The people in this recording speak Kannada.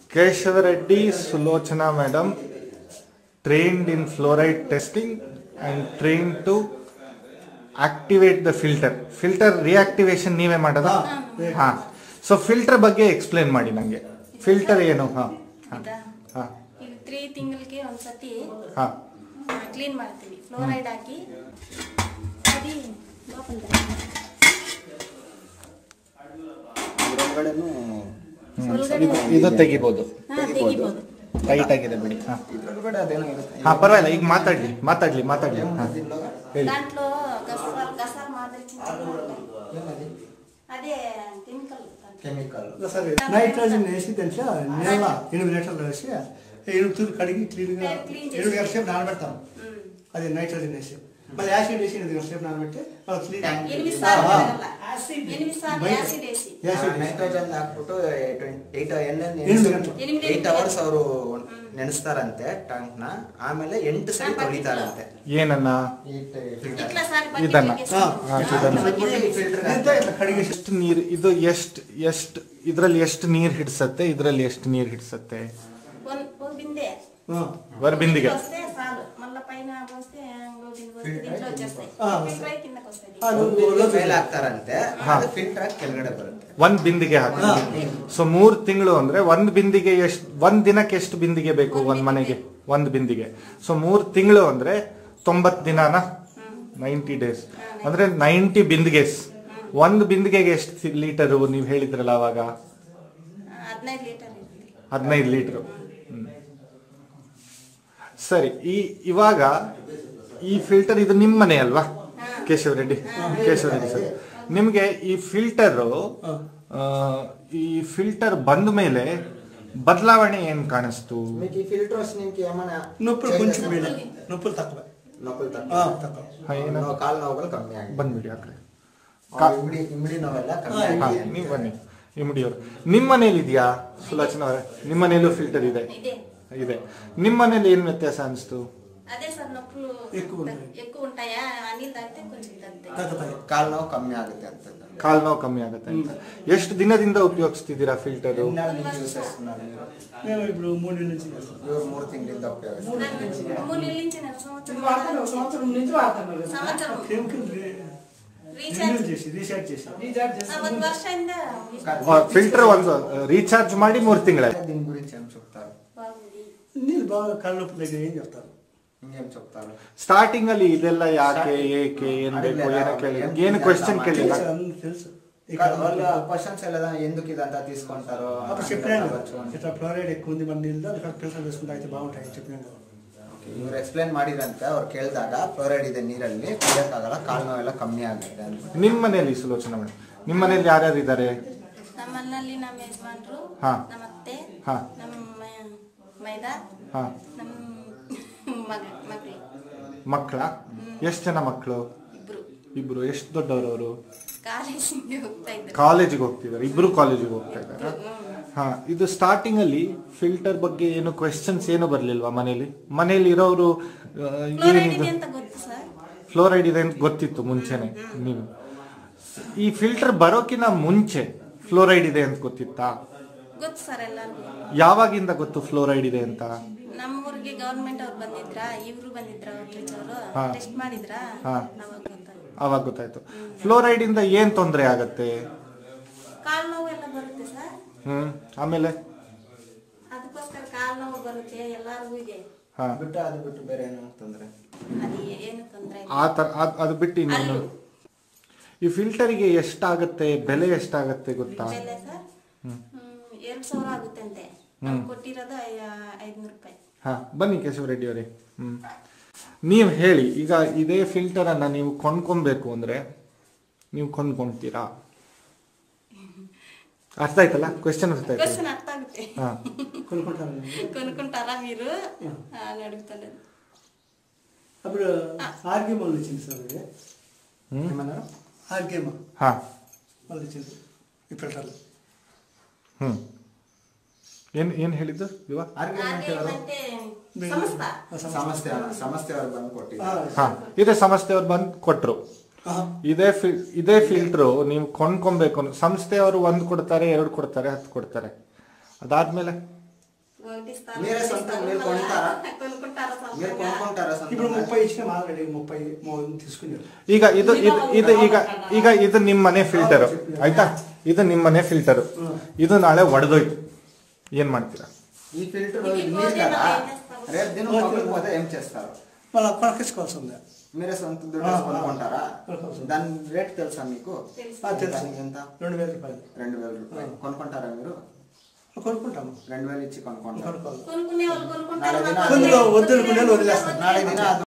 Keshavareddy Sulochana madam trained in fluoride testing and trained to activate the filter. Filter reactivation ನೀವೇ ಮಾಡೋದಾ ಹಾ ಸೊ ಫಿಲ್ಟರ್ ಬಗ್ಗೆ ಎಕ್ಸ್ಪ್ಲೇನ್ ಮಾಡಿ ನಂಗೆ ಫಿಲ್ಟರ್ ಏನು ಹಾ ಹಾ ಇದಾ? ಹಾ ಈಗ ತ್ರೀ ತಿಂಗಳಿಗೆ ಒಂದ್ಸತಿ ಹಾ ಕ್ಲೀನ್ ಮಾಡ್ತೀವಿ ಫ್ಲೋರೈಡ್ ಹಾಕಿ ಅದಿ ಓಪನ್ ಇದ್ರೊಳಗಡೆನೂ ಒಳಗಡೆ ಇದು ತೆಗಿಬೋದು ಹಾ ತೆಗಿಬೋದು ಟೈಟ್ ಆಗಿದೆ ಬಿಡಿ ಹಾ ಇದ್ರೊಳಗಡೆ ಅದೇನೋ ಇರುತ್ತೆ ಹಾ ಪರವಾಗಿಲ್ಲ ಈಗ ಮಾತಾಡ್ಲಿ ಮಾತಾಡ್ಲಿ ಮಾತಾಡ್ಲಿ ಹಾ ಹೇಳಿ దాంట్లో గసాలు గసాలు మాదిరి చిన్న చిన్న ఉంటాయి. అదే కెమికల్ ಕೆಮಿಕಲ್ సరే నైట్రోజన్ వేసి దాంట్లో నీళ్ళ ఎనిమిది లీటర్లు వేసి ఎనిమిది తూర్లు కడిగి క్లీన్గా క్లీన్ చేసి. ఎనిమిది గంటల సేపు నానబెడతాం అది నైట్రోజన్ వేసి మళ్ళీ యాసిడ్ వేసి ఎనిమిది గంటల సేపు నానబెట్టి మళ్ళీ క్లీన్ ఎనిమిది సార్లు ఆ, కడగాల. ఎనిమిది సార్లు బయట. యాసిడ్ వేసి యాసిడ్ వేసి. ನೈಟ್ರೋಜನ್ ಹಾಕ್ಬಿಟ್ಟು ಏಟ್ ಎನಿಮಿದು ಗಂಟೆ. ಎನಿಮಿದು ಏಟ್ ಗಂಟೆ. ಅವರ್ಸ್ ಅವರು ನೆನೆಸ್ತಾರಂತೆ ಟ್ಯಾಂಕ್ ನ ಆಮೇಲೆ ಎಂಟು ಸರಿ ಹಾ, ತೊಳಿತಾರಂತೆ ಏನನ್ನ ఇట్లా సార్ ಇದನ್ನ ಹಾ. ಹಾ, ಇದನ್ನ ಫಿಲ್ಟರ್ ಇದ್ದ ಇಲ್ಲ ಕಡಿಗೆ ಎಷ್ಟು ನೀರು ಇದು ಎಷ್ಟು ಎಷ್ಟು ಇದ್ರಲ್ಲಿ ಎಷ್ಟು ನೀರ್ ಹಿಡ್ಸತ್ತೆ ಇದ್ರಲ್ಲಿ ಎಷ್ಟು ನೀರ್ ಹಿಡ್ಸತ್ತೆ ఒక బిందె ಹಾಂ వరబిందిಗೆ వస్తే చాలు మళ్ళీ పైన పోస్తే ఇంకో బిందె పోస్తే దీంట్లో వచ్చేస్తాయి ఆ. ఫిల్టర్ అయి కిందకి వస్తాయి ಅದು ಮೇಲೆ ಹಾಕ್ತಾರಂತೆ ಹಾ. ಅದು ಫಿಲ್ಟರ್ ಆಗಿ ಕೆಳಗಡೆ ಬರುತ್ತೆ ಒಂದ್ ಬಿಂದಿಗೆ ಹಾಕಿ ಸೊ ಮೂರ್ ತಿಂಗಳು ಅಂದ್ರೆ ಒಂದ್ ಬಿಂದಿಗೆ ಎಷ್ಟು ಒಂದ್ ದಿನಕ್ಕೆ ಎಷ್ಟು ಬಿಂದಿಗೆ ಬೇಕು ಒಂದ್ ಮನೆಗೆ ಒಂದ್ ಬಿಂದಿಗೆ ಸೊ ಮೂರ್ ತಿಂಗಳು ಅಂದ್ರೆ ತೊಂಬತ್ ದಿನಾನ ನೈಂಟಿ ಡೇಸ್ ಅಂದ್ರೆ ನೈಂಟಿ ಬಿಂದಿಗೆಸ್ ಒಂದ್ ಬಿಂದಿಗೆಗೆ ಎಷ್ಟು ಲೀಟರು ನೀವ್ ಹೇಳಿದ್ರಲ್ಲ ಅವಾಗ ಹದಿನೈದು ಲೀಟರ್ ಇರುತ್ತೆ ಹದಿನೈದು ಲೀಟರ್ ಸರಿ ಈ ಇವಾಗ ಈ ಫಿಲ್ಟರ್ ಇದು ನಿಮ್ಮ ಮನೆ ಅಲ್ವಾ ಕೇಶವ ರೆಡ್ಡಿ ಕೇಶವ ರೆಡ್ಡಿ ಸರ್ ನಿಮ್ಗೆ ಈ ಫಿಲ್ಟರ್ ಈ ಫಿಲ್ಟರ್ ಬಂದ ಮೇಲೆ ಬದಲಾವಣೆ ಏನ್ ಕಾಣಿಸ್ತು మీకు ఈ ఫిల్టర్స్ నీకు ఏమైనా నొప్పులు కొంచెం ಮೇಲೆ నొప్పులు తక్కువ నొప్పులు ఆ, తక్కువ తక్కువ ಹಾ, ಏನು? ನೋವು ಕಾಲು ನೋವುಗಳು ಕಮ್ಮಿ ಆಗಿದೆ ಬಂದ್ಬಿಡಿ ಆ ಕಡೆ ಆ, ಇಮಿಡಿ ಇಮಿಡಿ ನೋವೆಲ್ಲ ಕಮ್ಮಿ ಹಾ, ಹಾ ಆಗಿದೆ ನೀವು ಬನ್ನಿ ಇಮ್ಡಿಯವರು ನಿಮ್ಮ ಮನೇಲಿ ಇದೆಯಾ ಸುಲೋಚನ ಅವರೇ ನಿಮ್ಮ ಮನೇಲೂ ಫಿಲ್ಟರ್ ಇದೆ ಇದೆ ಇದೆ ನಿಮ್ಮ ಮನೇಲಿ ಏನ್ ವ್ಯತ್ಯಾಸ ಅನಿಸ್ತು అదే సార్ నొప్పులు ఎక్కువ ఉంటాయి. ఎక్కువ ఉంటాయా అనిల్ తాగితే కొంచెం తగ్గుతాయి తగ్గుతాయి ಕಾಲು ನೋವು ಕಮ್ಮಿ ಆಗುತ್ತೆ ಅಂತ ಕಾಲ್ ನೋವು ಕಮ್ಮಿ ಆಗುತ್ತೆ ಅಂತ ಎಷ್ಟು ದಿನದಿಂದ ಉಪಯೋಗಿಸ್ತಿದ್ದೀರಾ ಫಿಲ್ಟರ್ ఎన్నాళ్ళ నుంచి యూస్ చేస్తున్నారు మీరు మేము ఇప్పుడు మూడు నెలల నుంచి చేస్తాం ಇವ್ರು ಮೂರು ತಿಂಗಳಿಂದ ಉಪಯೋಗಿಸ್ತಾರೆ మూడు నెలల నుంచి నేను సంవత్సరం వాడతాను సంవత్సరం నుంచి వాడతాను సంవత్సరం కెమికల్ రీఛార్జ్ రిన్యూల్ చేసి రీఛార్జ్ చేసి రీఛార్జ్ ఆ, చేస్తాను ಒಂದು ವರ್ಷ ಇಂದ ಫಿಲ್ಟರ್ ಒಂದು ರೀಚಾರ್ಜ್ ಮಾಡಿ ಮೂರು ತಿಂಗಳಾಯ್ತು దీని గురించి ఏం చెప్తారు బాగుంది నీళ్ళు బాగా కళ్ళొప్పి దగ్గర ఏం చెప్తారు ఇంకేం చెప్తారు ಸ್ಟಾರ್ಟಿಂಗ್ ಅಲ್ಲಿ ಇದೆಲ್ಲ ಯಾಕೆ ಏಕೆ ಏನ್ ಬೇಕು ಏನೋ ಕೇಳಿ ಏನು ಕ್ವೆಶ್ಚನ್ ಕೇಳಿಲ್ಲ తెలుసు అన్నీ తెలుసు ఇక కాదు, వాళ్ళు క్వశ్చన్స్ ఎలా ఎందుకు ఇదంతా తీసుకుంటారు అప్పుడు చెప్పాను ఇట్లా ఫ్లోరైడ్ ఎక్కువ ఉంది మన నీళ్ళు ఇక్కడ ఫిల్టర్ చేసుకుంటే అయితే బాగుంటాయి చెప్పినాను కదా ಇವ್ರು ಎಕ್ಸ್ಪ್ಲೇನ್ ಮಾಡಿರಂತೆ ಅವ್ರು ಕೇಳಿದಾಗ ಫ್ಲೋರೈಡ್ ಇದೆ ನೀರಲ್ಲಿ ಕುಡಿಯೋಕ್ಕಾಗಲ್ಲ ಕಾಲು ನೋವೆಲ್ಲ ಕಮ್ಮಿ ಆಗುತ್ತೆ ಅಂತ ನಿಮ್ಮ ಮನೇಲಿ ಸುಲೋಚನಾ ಮೇಡಮ್ ನಿಮ್ಮ ಮನೇಲಿ ಯಾರ್ಯಾರು ಇದ್ದಾರೆ ನಮ್ಮ ಮನೆಯಲ್ಲಿ ನಮ್ಮ ಯಜಮಾನ್ರು ಹಾ. ನಮ್ಮ ಅತ್ತೆ ಹಾ. ನಮ್ಮ ಮ- ಮೈದ ಹಾ ನಮ್ಮ ಮಗ ಮಗಳು ಮಕ್ಕಳ ಎಷ್ಟು ಜನ ಮಕ್ಕಳು ಇಬ್ರು ಇಬ್ರು ಎಷ್ಟು ದೊಡ್ಡವರು ಅವರು ಕಾಲೇಜಿಗೆ ಹೋಗ್ತಾ ಇದ್ರು ಕಾಲೇಜಿಗೆ ಹೋಗ್ತಿದ್ದಾರೆ ಇಬ್ರು ಕಾಲೇಜಿಗೆ ಹೋಗ್ತಾ ಇದ್ದಾರೆ ಹಾ ಇದು ಸ್ಟಾರ್ಟಿಂಗ್ ಅಲ್ಲಿ ಫಿಲ್ಟರ್ ಬಗ್ಗೆ ಏನು ಕ್ವೆಶ್ಚನ್ಸ್ ಏನು ಬರ್ಲಿಲ್ವಾ ಮನೇಲಿ ಮನೇಲಿ ಇರೋರು ಆ, ಫ್ಲೋರೈಡ್ ಏನಿದು ಇದೆ ಅಂತ ಗೊತ್ತು ಸರ್ ಫ್ಲೋರೈಡ್ ಇದೆ ಅಂತ ಗೊತ್ತಿತ್ತು ಮುಂಚೆನೆ ನೀವು ಈ ಫಿಲ್ಟರ್ ಬರೋಕಿನ ಮುಂಚೆ ಫ್ಲೋರೈಡ್ ಇದೆ ಅಂತ ಗೊತ್ತಿತ್ತಾ ಗೊತ್ತು ಸರ್ ಎಲ್ಲರಿಗೂ ಯಾವಾಗಿಂದ ಗೊತ್ತು ಫ್ಲೋರೈಡ್ ಇದೆ ಅಂತ ನಮ್ಮೂರಿಗೆ ಗೌರ್ಮೆಂಟ್ ಅವ್ರು ಬಂದಿದ್ರ ಇವ್ರು ಬಂದಿದ್ರ ಅವರು ಹಾ. ಟೆಸ್ಟ್ ಮಾಡಿದ್ರ ಹಾ. ಅವಾಗ ಗೊತ್ತಾಯ್ತು ಅವಾಗ ಗೊತ್ತಾಯ್ತು ಫ್ಲೋರೈಡ್ ಇಂದ ಏನ್ ತೊಂದರೆ ಆಗತ್ತೆ ಕಾಲು ನೋವು ಎಲ್ಲ ಬರುತ್ತೆ ಸರ್ ಹ್ಮ್ ಆಮೇಲೆ ಅದಕ್ಕೋಸ್ಕರ ಕಾಲು ನೋವು ಬರುತ್ತೆ ಎಲ್ಲರಿಗೂ ಇದೆ ಹಾ ಬಿಟ್ಟು ಅದು ಬಿಟ್ಟು ಬೇರೆ ಏನು ತೊಂದರೆ ಅದು ಏನು ತೊಂದರೆ ಆ ತರ ಅದ್- ಅದು ಬಿಟ್ಟು ಇನ್ನೇನು ಅಲ್ಲು. ಈ ಫಿಲ್ಟರ್ಗೆ ಎಷ್ಟಾಗತ್ತೆ ಬೆಲೆ ಎಷ್ಟಾಗತ್ತೆ ಗೊತ್ತಾ ಬೆಲೆ ಸರ್ ಎರಡು ಸಾವಿರ ಆಗುತ್ತೆ ಅಂತೆ ನಾವು ಕೊಟ್ಟಿರೋದು ಐ- ಐದ್ನೂರು ರೂಪಾಯಿ ಹಾ ಬನ್ನಿ ಕೇಶವ ರೆಡ್ಡಿ ಅವರೇ ಹ್ಮ್ ನೀವು ಹೇಳಿ ಈಗ ಇದೇ ಫಿಲ್ಟರ್ ಅನ್ನ ನೀವು ಕೊಂಡ್ಕೊಬೇಕು ಅಂದ್ರೆ ನೀವು ಕೊಂಡ್ಕೊಂತೀರಾ ಅರ್ಥ ಆಯ್ತಲ್ಲ ಕ್ವೆಶನ್ ಅರ್ಥ ಆಯ್ತಲ್ಲ క్వశ్చన్ అర్థం ఆಗುತ್ತೆ ಹಾ కొనుక్కుంటారు కదా. కొనుక్కుంటారా మీరు అని అడుగుతాను అప్పుడు ఆర్గ్యం వాళ్ళు ఇచ్చింది సార్ అది ಹ್ಮ್ ఏమన్నారు ఆర్గ్యం ಹಾ వాళ్ళు ఇచ్చింది ఈ ఫిల్టర్లు ಹ್ಮ್ ಏನ್ ಏನ್ ಹೇಳಿದ್ದು ಇವ ಆರ್ಗ್ಯುಮೆಂಟ್ ಅವರು అంటే సంస్థ ಸಮಸ್ಯೆ ಸಮಸ್ಯೆ ಅವರು ಬಂದು ಕೊಟ್ಟಿದ್ದಾರೆ ಹಾ ಇದೇ ಸಂಸ್ಥೆಯವ್ರು ಬಂದು ಕೊಟ್ರು ಇದೇ ಫಿ ಇದೇ ಫಿಲ್ಟ್ರು ನೀವು ಕೊಂಡ್ಕೊಬೇಕು ಅಂದ್ರೆ ಸಂಸ್ಥೆಯವರು ಒಂದು ಕೊಡ್ತಾರೆ ಎರಡು ಕೊಡ್ತಾರೆ ಹತ್ತು ಕೊಡ್ತಾರೆ ಅದಾದ್ಮೇಲೆ కొనిపిస్తారు మీరే సొంతం మీరు మళ్ళా కొంటారా? కొనుక్కుంటారా మీరు సొంతంగా? కొనుక్కుంటారా ఇప్పుడు సొంతంగా? ముప్పై ఇచ్చిన ఆల్రెడీ ముప్పై మూడు తీసుకున్నారు ಈಗ ಇದು ಇದು ಇದು ಈಗ ಈಗ ಇದು ನಿಮ್ಮ ಮನೆ ಫಿಲ್ಟರ್ ಆಯ್ತಾ ಇದು ನಿಮ್ಮ ಮನೆ ಫಿಲ್ಟರ್ ಇದು ನಾಳೆ ಒಡೆದೋಯ್ತು ಏನ್ ಮಾಡ್ತೀರಾ ఈ ఫిల్టర్ ఇది నీరు పోతే కదా మనం ఏం చేస్తాము? రేపు దినం పగలిపోతే ఏం చేస్తారు మళ్ళీ పలకించుకోవాల్సిందే మీరే సొంత దుడ్డు ఆ, ఆ. కొనుక్కుంటారా కొనుక్కోవచ్చు. దాని రేట్ తెలుసా మీకు తెలుసు. ఆ, తెలుసు. దానికి ఎంత రెండు వేల రూపాయలు రెండు వేల రూపాయలు కొనుక్కుంటారా మీరు కొనుక్కుంటాము రెండు వేలు ఇచ్చి కొనుక్కుంటారు కొనుక్కోవాలి కొనుక్కునే వాళ్ళు కొనుక్కుంటారు నాలుగు మాకు దినాలు కొందరు వదిలేస్తారు. వద్దనుకునే వాళ్ళు వదిలేస్తారు. నాలుగు దినాలు